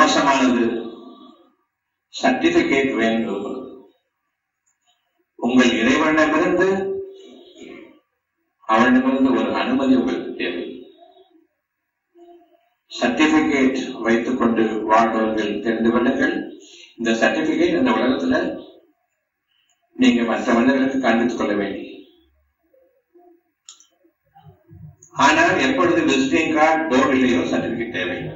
மோசமானது சர்டிபிகேட் வேண்டும் உங்கள் இறைவனிடமிருந்து அவனிடமிருந்து ஒரு அனுமதி உங்களுக்கு தேவை சர்டிபிகேட் வைத்துக் கொண்டு வாழ்பவர்கள் தெரிந்து கொள்ளுங்கள் இந்த சர்டிபிகேட் இந்த உலகத்துல நீங்க மற்ற மனிதர்களுக்கு காண்பித்துக் கொள்ள வேண்டி ஆனால் எப்பொழுது விசிட்டிங் கார்டு போர்டு இல்லையோ சர்டிபிகேட் தேவையில்லை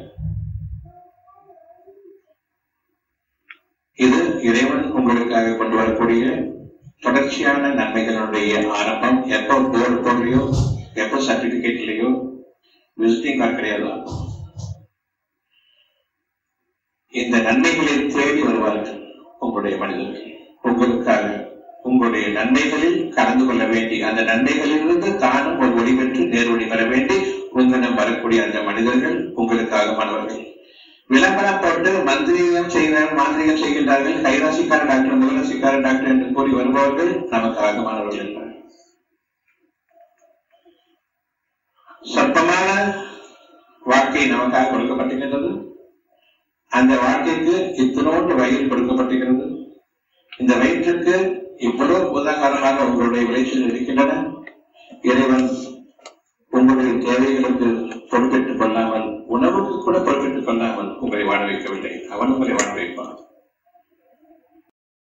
இது இறைவன் உங்களுக்காக கொண்டு வரக்கூடிய தொடர்ச்சியான நன்மைகளுடைய ஆரம்பம் எப்போ போர்டு போடலையோ எப்போ சர்டிபிகேட் இல்லையோ விசிட்டிங் கார்டு கிடையாது இந்த நன்மைகளை தேடி வருவார்கள் உங்களுடைய மனிதர்கள் உங்களுக்காக உங்களுடைய நன்மைகளில் கலந்து கொள்ள வேண்டி அந்த நன்மைகளிலிருந்து தானும் ஒரு ஒளி பெற்று நேர்வழி வர வேண்டி உங்களிடம் வரக்கூடிய அந்த மனிதர்கள் உங்களுக்காக மாணவர்கள் விளம்பரம் போட்டு மந்திரியம் செய்கிறார்கள் மாந்திரிகம் செய்கின்றார்கள் கைராசிக்கார டாக்டர் முதலராசிக்கார டாக்டர் என்று கூறி வருபவர்கள் நமக்காக மாணவர்கள் என்றார் சொற்பமான வாழ்க்கை நமக்காக கொடுக்கப்பட்டிருக்கின்றது அந்த வாழ்க்கைக்கு இத்தனோண்டு வயிறு கொடுக்கப்பட்டிருக்கிறது இந்த வயிற்றுக்கு இவ்வளவு உதாரணமாக உங்களுடைய விளைச்சல் இருக்கின்றன இறைவன் உங்களுடைய தேவைகளுக்கு பொறுப்பேற்றுக் கொள்ளாமல் உணவுக்கு கூட பொறுப்பேற்றுக் கொள்ளாமல் உங்களை வாழ வைக்கவில்லை அவன் உங்களை வாழ வைப்பான்